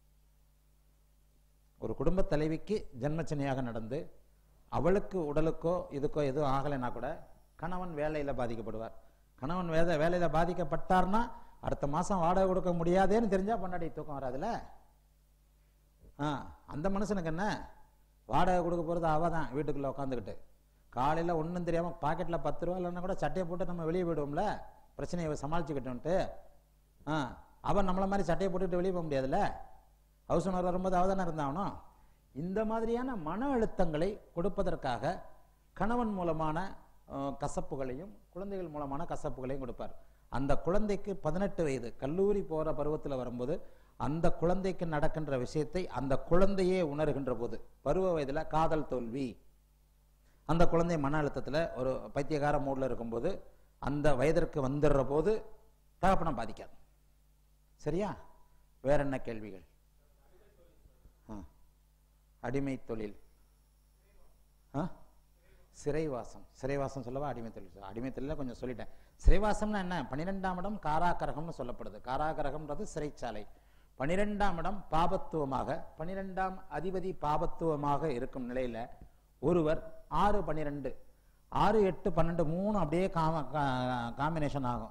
ஒரு குடும்ப தலைவிக்கு ஜென்மச்சனியாக நடந்து அவளுக்கு உடலுக்கோ இதுக்கோ எதுவும் ஆகலைன்னா கூட கணவன் வேலையில பாதிக்கப்படுவார் கணவன் வேத வேலையில பாதிக்கப்பட்டார்னா அடுத்த மாசம் வாடகை கொடுக்க முடியாதேன்னு தெரிஞ்சா பொண்டாடி தூக்கம் வராதுல்ல ஆ அந்த மனுஷனுக்கு என்ன வாடகை கொடுக்க போறது அவ தான் வீட்டுக்குள்ள உட்காந்துக்கிட்டு காலையில ஒண்ணும் தெரியாம பாக்கெட்ல பத்து ரூபா இல்லைன்னா கூட சட்டையை போட்டு நம்ம வெளியே போயிடுவோம்ல பிரச்சனையை சமாளிச்சுக்கிட்டோன்ட்டு ஆ அவன் நம்மள மாதிரி சட்டையை போட்டுட்டு வெளியே போக முடியாதுல்ல ஹவுஸ் ஓனர் வரும்போது அவ தானே இருந்தாகணும் இந்த மாதிரியான மன அழுத்தங்களை கொடுப்பதற்காக கணவன் மூலமான அஹ், கசப்புகளையும் குழந்தைகள் மூலமான கசப்புகளையும் கொடுப்பார் அந்த குழந்தைக்கு பதினெட்டு வயது கல்லூரி போற பருவத்தில் வரும்போது அந்த குழந்தைக்கு நடக்கின்ற விஷயத்தை அந்த குழந்தையே உணர்கின்ற போது பருவ வயதுல காதல் தோல்வி அந்த குழந்தை மன அழுத்தத்துல ஒரு பைத்தியகார மூட்ல இருக்கும்போது அந்த வயதிற்கு வந்துடுற போது தகப்பனம் பாதிக்காது சரியா வேற என்ன கேள்விகள் ஆ. அடிமை தொழில் ஆ? சிறைவாசம் சிறைவாசம் சொல்லவா அடிமை தொழில் சொல்ல- அடிமை தொழில கொஞ்சம் சொல்லிட்டேன் சிறைவாசம்னா என்ன பன்னிரெண்டாம் இடம் காராகரகம்னு சொல்லப்படுது காராகரகம்ன்றது சிறைச்சாலை பன்னிரெண்டாம் இடம் பாபத்துவமாக பன்னிரெண்டாம் அதிபதி பாபத்துவமாக இருக்கும் நிலையில ஒருவர் ஆறு பன்னிரெண்டு ஆறு எட்டு பன்னெண்டு மூணு அப்படியே காம காம்பினேஷன் ஆகும்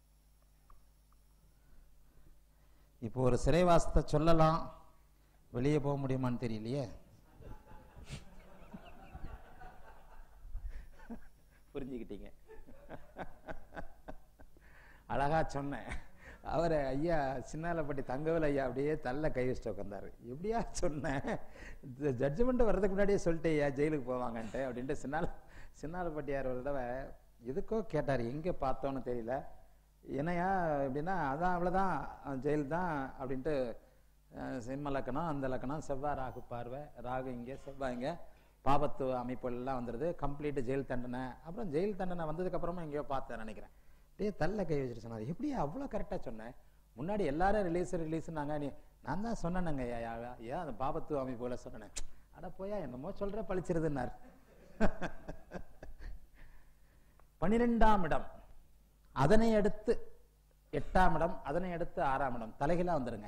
இப்போ ஒரு சிறைவாசத்தை சொல்லலாம் வெளியே போக முடியுமான்னு தெரியலையே புரிஞ்சுக்கிட்டீங்க அழகா சொன்னேன் அவர் ஐயா சின்னாலப்பட்டி தங்கவேல் ஐயா அப்படியே தள்ள கை வச்சுட்டு உட்காந்தாரு எப்படியா சொன்னேன் ஜட்ஜ்மெண்ட் வர்றதுக்கு முன்னாடியே சொல்லிட்டு ஐயா ஜெயிலுக்கு போவாங்கன்ட்டு அப்படின்ட்டு சின்னால சின்னாலப்பட்டியார் ஒரு தடவை எதுக்கோ கேட்டார் எங்கே பார்த்தோன்னு தெரியல என்னையா எப்படின்னா அதான் அவ்வளோதான் ஜெயில் தான் அப்படின்ட்டு அஹ், சிம்ம லக்கணம் அந்த லக்கணம் செவ்வாய் ராகு பார்வை ராகு இங்கே செவ்வாய் இங்கே பாபத்துவ அமைப்புகள் எல்லாம் வந்துடுது கம்ப்ளீட் ஜெயில் தண்டனை அப்புறம் ஜெயில் தண்டனை வந்ததுக்கு அப்புறமா எங்கேயோ பார்த்தேன் நினைக்கிறேன் டே தள்ள கை வச்சுட்டு சொன்னார் எப்படியா அவ்வளோ கரெக்டாக சொன்னேன் முன்னாடி எல்லாரும் ரிலீஸ் ரிலீஸ்னாங்க நீ நான் தான் சொன்னேனுங்க ஐயா ஏன் அந்த பாபத்துவ அமைப்புகளை சொன்னேன் அட போயா என்னமோ சொல்ற பழிச்சிருதுன்னார் பனிரெண்டாம் இடம் அதனை அடுத்து எட்டாம் இடம் அதனை அடுத்து ஆறாம் இடம் தலைகீழா வந்துருங்க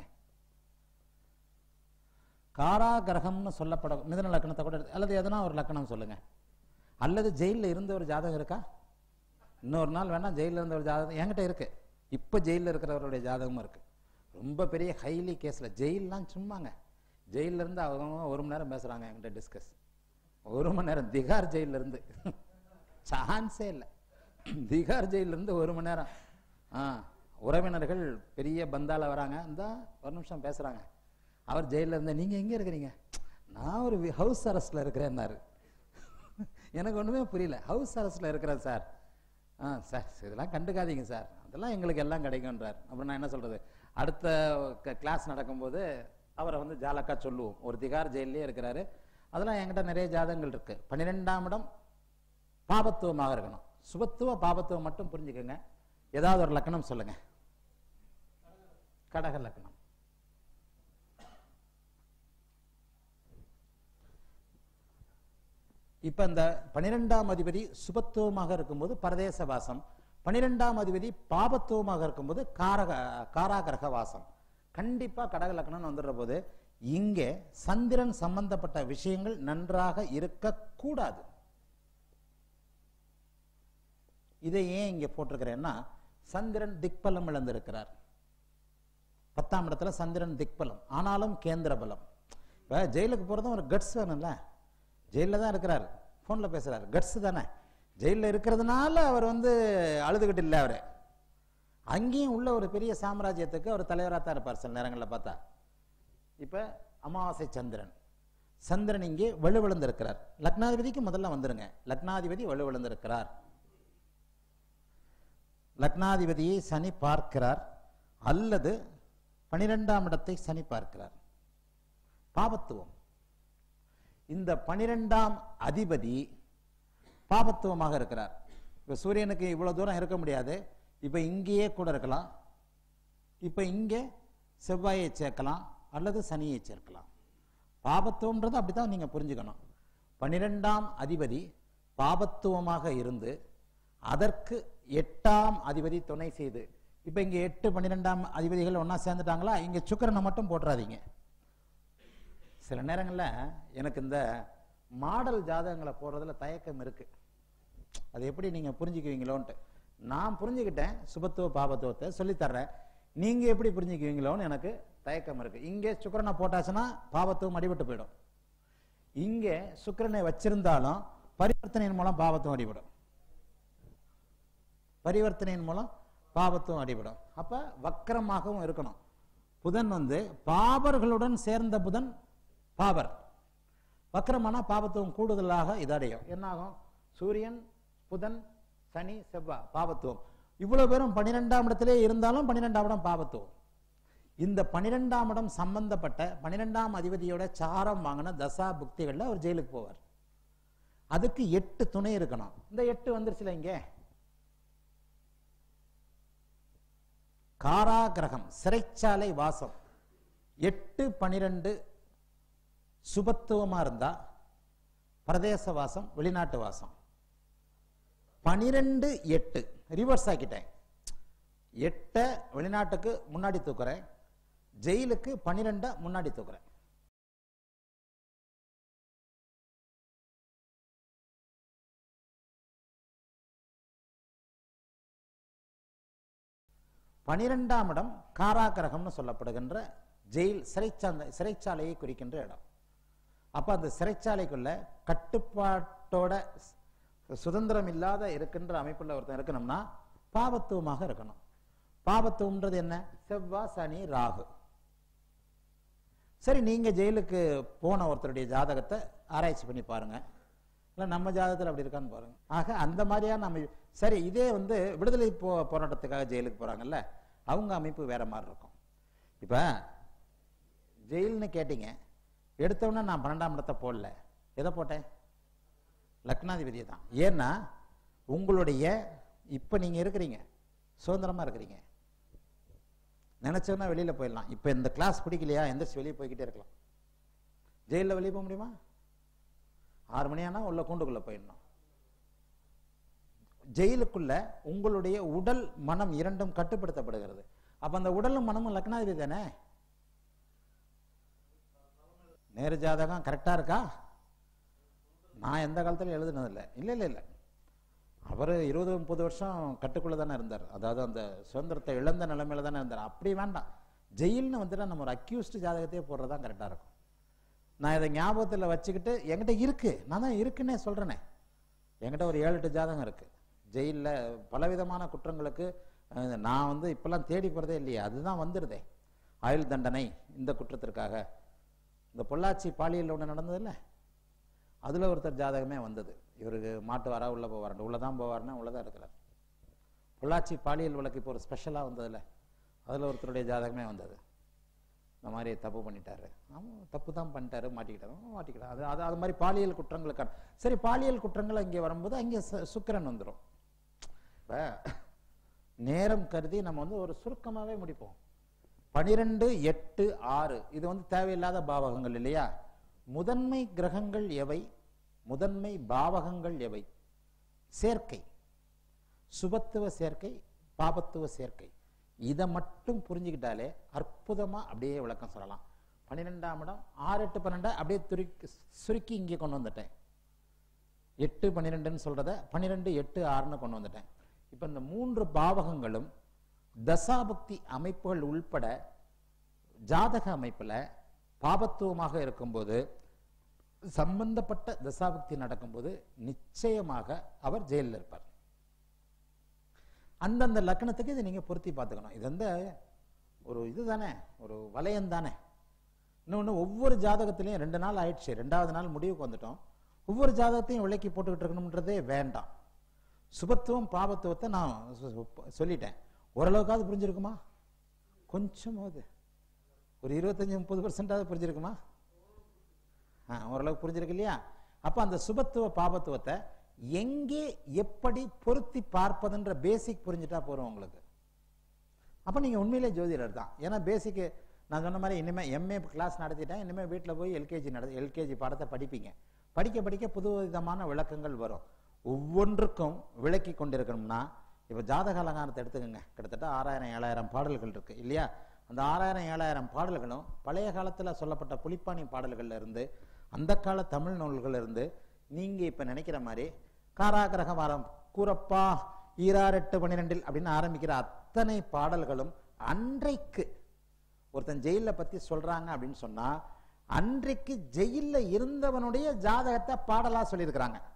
காராகிரகம்னு சொல்லப்பட மிதன லக்கணத்தை கூட எடுத்து- அல்லது எதனா ஒரு லக்கணம் சொல்லுங்க அல்லது ஜெயிலில் இருந்த ஒரு ஜாதகம் இருக்கா இன்னொரு நாள் வேணா ஜெயிலில் இருந்த ஒரு ஜாதகம் என்கிட்ட இருக்கு இப்போ ஜெயிலில் இருக்கிறவருடைய ஜாதகமும் இருக்கு ரொம்ப பெரிய ஹைலி கேஸ்ல ஜெயிலெலாம் சும்மாங்க ஜெயில்ல இருந்து அவங்க ஒரு மணி நேரம் பேசுறாங்க என்கிட்ட டிஸ்கஸ் ஒரு மணி நேரம் திகார் ஜெயில்ல இருந்து சான்ஸே இல்லை திகார் ஜெயில்ல இருந்து ஒரு மணி நேரம் ஆ உறவினர்கள் பெரிய பந்தால வராங்க இந்த ஒரு நிமிஷம் பேசுறாங்க அவர் ஜெயில்ல இருந்து நீங்க எங்க இருக்கிறீங்க நான் ஒரு ஹவுஸ் அரெஸ்ட்ல இருக்கிறேன்னாரு எனக்கு ஒண்ணுமே புரியல ஹவுஸ் அரெஸ்ட்ல இருக்கிறேன் சார் ஆ சார் இதெல்லாம் கண்டுக்காதீங்க சார் அதெல்லாம் எங்களுக்கு எல்லாம் கிடைக்கும்ன்றார் அப்புறம் நான் என்ன சொல்றது அடுத்த கிளாஸ் நடக்கும்போது அவரை வந்து ஜாலக்கா சொல்லுவோம் ஒரு திகார் ஜெயிலே இருக்கிறாரு அதெல்லாம் என்கிட்ட நிறைய ஜாதகங்கள் இருக்கு பன்னிரெண்டாம் இடம் பாபத்துவமாக இருக்கணும் சுபத்துவ பாபத்துவம் மட்டும் புரிஞ்சுக்கோங்க ஏதாவது ஒரு லக்கணம் சொல்லுங்க கடக லக்கணம் இப்ப இந்த பனிரெண்டாம் அதிபதி சுபத்துவமாக இருக்கும்போது பரதேச வாசம் பனிரெண்டாம் அதிபதி பாபத்துவமாக இருக்கும்போது காரக காராகிரக வாசம் கண்டிப்பா கடக லக்னம்னு வந்துடுற போது இங்கே சந்திரன் சம்பந்தப்பட்ட விஷயங்கள் நன்றாக இருக்கக்கூடாது இதை ஏன் இங்க போட்டிருக்கிறேன்னா சந்திரன் திக்பலம் இழந்திருக்கிறார் பத்தாம் இடத்துல சந்திரன் திக்பலம் ஆனாலும் கேந்திர பலம் இப்ப ஜெயிலுக்கு போறதும் ஒரு கட்ஸ் வேணும்ல ஜெயிலில் தான் இருக்கிறார் ஃபோனில் பேசுறாரு கட்ஸ் தானே ஜெயிலில் இருக்கிறதுனால அவர் வந்து அழுதுகிட்டு இல்லை அவர் அங்கேயும் உள்ள ஒரு பெரிய சாம்ராஜ்யத்துக்கு அவர் தலைவராக தான் இருப்பார் சில நேரங்களில் பார்த்தா இப்ப அமாவாசை சந்திரன் சந்திரன் இங்கே வலுவிழந்திருக்கிறார் லக்னாதிபதிக்கு முதல்ல வந்துருங்க லக்னாதிபதி வலுவிழந்திருக்கிறார் லக்னாதிபதியை சனி பார்க்கிறார் அல்லது பனிரெண்டாம் இடத்தை சனி பார்க்கிறார் பாபத்துவம் இந்த பனிரெண்டாம் அதிபதி பாபத்துவமாக இருக்கிறார் இப்ப சூரியனுக்கு இவ்வளவு தூரம் இருக்க முடியாது இப்ப இங்கேயே கூட இருக்கலாம் இப்ப இங்கே செவ்வாயை சேர்க்கலாம் அல்லது சனியை சேர்க்கலாம் பாபத்துவம்ன்றது அப்படிதான் நீங்க புரிஞ்சுக்கணும் பனிரெண்டாம் அதிபதி பாபத்துவமாக இருந்து அதற்கு எட்டாம் அதிபதி துணை செய்து இப்ப இங்க எட்டு பன்னிரெண்டாம் அதிபதிகள் ஒண்ணா சேர்ந்துட்டாங்களா இங்க சுக்கிரனை மட்டும் போட்டுறாதீங்க சில நேரங்கள்ல எனக்கு இந்த மாடல் ஜாதகங்களை போடுறதுல தயக்கம் இருக்கு அது எப்படி நீங்க புரிஞ்சுக்குவீங்களோன்ட்டு நான் புரிஞ்சுக்கிட்டேன் சுபத்துவ பாபத்துவத்தை சொல்லித் தர்றேன் நீங்க எப்படி புரிஞ்சுக்குவீங்களோன்னு எனக்கு தயக்கம் இருக்கு இங்கே சுக்கிரனை போட்டாச்சுன்னா பாபத்துவம் அடிபட்டு போயிடும் இங்கே சுக்கிரனை வச்சிருந்தாலும் பரிவர்த்தனையின் மூலம் பாவத்துவம் அடிபடும் பரிவர்த்தனையின் மூலம் பாவத்துவம் அடிபடும் அப்ப வக்கரமாகவும் இருக்கணும் புதன் வந்து பாபர்களுடன் சேர்ந்த புதன் பாபர் வக்கரமானா பாபத்துவம் கூடுதலாக இதடையும் என்னாகும் சூரியன் புதன் சனி செவ்வாய் பாபத்துவம் இவ்வளவு பேரும் பன்னிரெண்டாம் இடத்திலே இருந்தாலும் பன்னிரெண்டாம் இடம் பாபத்துவம் இந்த பன்னிரெண்டாம் இடம் சம்பந்தப்பட்ட பன்னிரெண்டாம் அதிபதியோட சாரம் வாங்கின தசா புக்திகள்ல அவர் ஜெயிலுக்கு போவார் அதுக்கு எட்டு துணை இருக்கணும் இந்த எட்டு வந்துருச்சுல இங்க காராகிரகம் சிறைச்சாலை வாசம் எட்டு பனிரெண்டு சுபத்துவமா இருந்தா பிரதேச வாசம் வெளிநாட்டு வாசம் பனிரெண்டு எட்டு ரிவர்ஸ் ஆக்கிட்டேன் எட்ட வெளிநாட்டுக்கு முன்னாடி தூக்குறேன் ஜெயிலுக்கு பனிரெண்ட முன்னாடி தூக்குறேன் பனிரெண்டாம் இடம் காராகிரகம்னு சொல்லப்படுகின்ற ஜெயில் சிறைச்சாலை சிறைச்சாலையை குறிக்கின்ற இடம் அப்ப அந்த சிறைச்சாலைக்குள்ள கட்டுப்பாட்டோட சு- சுதந்திரம் இல்லாத இருக்கின்ற அமைப்புல ஒருத்தன் இருக்கணும்னா பாவத்துவமாக இருக்கணும் பாவத்துவம்ன்றது என்ன செவ்வாய் சனி ராகு சரி நீங்க ஜெயிலுக்கு போன ஒருத்தருடைய ஜாதகத்தை ஆராய்ச்சி பண்ணி பாருங்க இல்ல நம்ம ஜாதகத்துல அப்படி இருக்கான்னு பாருங்க ஆக அந்த மாதிரியா நம்ம சரி இதே வந்து விடுதலை போ போராட்டத்துக்காக ஜெயிலுக்கு போறாங்கல்ல அவங்க அமைப்பு வேற மாதிரி இருக்கும் இப்ப ஜெயில்னு கேட்டீங்க எடுத்தவொடனே நான் பன்னெண்டாம் இடத்தை போடல எதை போட்டேன் லக்னாதிபதியை தான் ஏன்னா உங்களுடைய இப்ப நீங்க இருக்கிறீங்க சுதந்திரமா இருக்கிறீங்க நினைச்சோன்னா வெளியில போயிடலாம் இப்ப இந்த கிளாஸ் பிடிக்கலையா எந்திரிச்சு வெளியே போய்கிட்டே இருக்கலாம் ஜெயிலில் வெளியே போக முடியுமா ஆறு மணி ஆனா உள்ள கூண்டுக்குள்ள போயிடணும் ஜெயிலுக்குள்ள உங்களுடைய உடல் மனம் இரண்டும் கட்டுப்படுத்தப்படுகிறது அப்ப அந்த உடலும் மனமும் லக்னாதிபதி தானே நேரு ஜாதகம் கரெக்டா இருக்கா நான் எந்த காலத்துல எழுதுனதில்லை இல்ல இல்ல இல்ல அவர் இருபது முப்பது வருஷம் கட்டுக்குள்ள தானே இருந்தார் அதாவது அந்த சுதந்திரத்தை இழந்த நிலைமையில தானே இருந்தார் அப்படி வேண்டாம் ஜெயில்னு வந்துட்டா நம்ம ஒரு அக்யூஸ்ட் ஜாதகத்தையே போடுறதா கரெக்டா இருக்கும் நான் இதை ஞாபகத்துல வச்சுக்கிட்டு என்கிட்ட இருக்கு நான் தான் இருக்குன்னே சொல்றேனே என்கிட்ட ஒரு ஏழு எட்டு ஜாதகம் இருக்கு ஜெயில்ல பலவிதமான குற்றங்களுக்கு அஹ், நான் வந்து இப்பெல்லாம் தேடி போறதே இல்லையே அதுதான் வந்துடுதே ஆயுள் தண்டனை இந்த குற்றத்திற்காக இந்த பொள்ளாச்சி பாலியல் ஒன்று நடந்ததுல்ல அதுல ஒருத்தர் ஜாதகமே வந்தது இவருக்கு மாட்டுவாரா உள்ள போவார் உள்ளதான் போவார்னா உள்ளதான் இருக்கிறார் பொள்ளாச்சி பாலியல் வழக்கு இப்போ ஒரு ஸ்பெஷலா வந்ததுல அதுல ஒருத்தருடைய ஜாதகமே வந்தது இந்த மாதிரி தப்பு பண்ணிட்டாரு ஆமா தப்பு தான் பண்ணிட்டாரு மாட்டிக்கிட்டாரு ஆமா, மாட்டிக்கிட்டாரு அது அது அது மாதிரி பாலியல் குற்றங்களுக்கான சரி பாலியல் குற்றங்கள் இங்கே வரும்போது அங்கே சு- சுக்கிரன் வந்துடும் இப்ப நேரம் கருதி நம்ம வந்து ஒரு சுருக்கமாவே முடிப்போம் பனிரெண்டு எட்டு ஆறு இது வந்து தேவையில்லாத பாவகங்கள் இல்லையா முதன்மை கிரகங்கள் எவை முதன்மை பாவகங்கள் எவை சேர்க்கை சுபத்துவ சேர்க்கை பாபத்துவ சேர்க்கை இதை மட்டும் புரிஞ்சுக்கிட்டாலே அற்புதமா அப்படியே விளக்கம் சொல்லலாம் பன்னிரெண்டாம் இடம் ஆறு எட்டு பன்னெண்டை அப்படியே துருக்கி சுருக்கி இங்கே கொண்டு வந்துட்டேன் எட்டு பன்னிரெண்டுன்னு சொல்றத பன்னிரெண்டு எட்டு ஆறுன்னு கொண்டு வந்துட்டேன் இப்போ இந்த மூன்று பாவகங்களும் தசாபக்தி அமைப்புகள் உள்பட ஜாதக அமைப்புல பாபத்துவமாக இருக்கும்போது சம்பந்தப்பட்ட தசாபக்தி நடக்கும்போது நிச்சயமாக அவர் ஜெயிலில் இருப்பார் அந்தந்த லக்னத்துக்கு இதை நீங்க பொருத்தி பார்த்துக்கணும் இது வந்து ஒரு இதுதானே ஒரு வளையம் தானே இன்னொன்று ஒவ்வொரு ஜாதகத்திலையும் ரெண்டு நாள் ஆயிடுச்சு ரெண்டாவது நாள் முடிவுக்கு வந்துட்டோம் ஒவ்வொரு ஜாதகத்தையும் விலைக்கு போட்டுக்கிட்டு இருக்கணுன்றதே வேண்டாம் சுபத்துவம் பாபத்துவத்தை நான் சொ- சொ- சொல்லிட்டேன் ஓரளவுக்காவது புரிஞ்சிருக்குமா கொஞ்சமாவது ஒரு இருபத்தஞ்சு முப்பது பர்சன்டாவது புரிஞ்சிருக்குமா ஆ, ஓரளவுக்கு புரிஞ்சிருக்கு இல்லையா அப்ப அந்த சுபத்துவ பாபத்துவத்தை எங்கே எப்படி பொருத்தி பார்ப்பதுன்ற பேசிக் புரிஞ்சுட்டா போறோம் உங்களுக்கு அப்ப நீங்க உண்மையிலே ஜோதிடர் தான் ஏன்னா பேசிக் நான் சொன்ன மாதிரி இனிமே எம்ஏ கிளாஸ் நடத்திட்டேன் இனிமே வீட்ல போய் எல்கேஜி நட எல்கேஜி பாடத்தை படிப்பீங்க படிக்க படிக்க புது விதமான விளக்கங்கள் வரும் ஒவ்வொன்றுக்கும் விளக்கி கொண்டிருக்கணும்னா இப்ப ஜாதக அலங்காரத்தை எடுத்துக்கோங்க கிட்டத்தட்ட ஆறாயிரம் ஏழாயிரம் பாடல்கள் இருக்கு இல்லையா அந்த ஆறாயிரம் ஏழாயிரம் பாடல்களும் பழைய காலத்துல சொல்லப்பட்ட புலிப்பாணி பாடல்கள்ல இருந்து அந்த கால தமிழ் நூல்கள்ல இருந்து நீங்க இப்ப நினைக்கிற மாதிரி காராகிரக வாரம் கூறப்பா ஈரார் எட்டு பன்னிரெண்டில் அப்படின்னு ஆரம்பிக்கிற அத்தனை பாடல்களும் அன்றைக்கு ஒருத்தன் ஜெயில பத்தி சொல்றாங்க அப்படின்னு சொன்னா அன்றைக்கு ஜெயில்ல இருந்தவனுடைய ஜாதகத்தை பாடலா சொல்லியிருக்கிறாங்க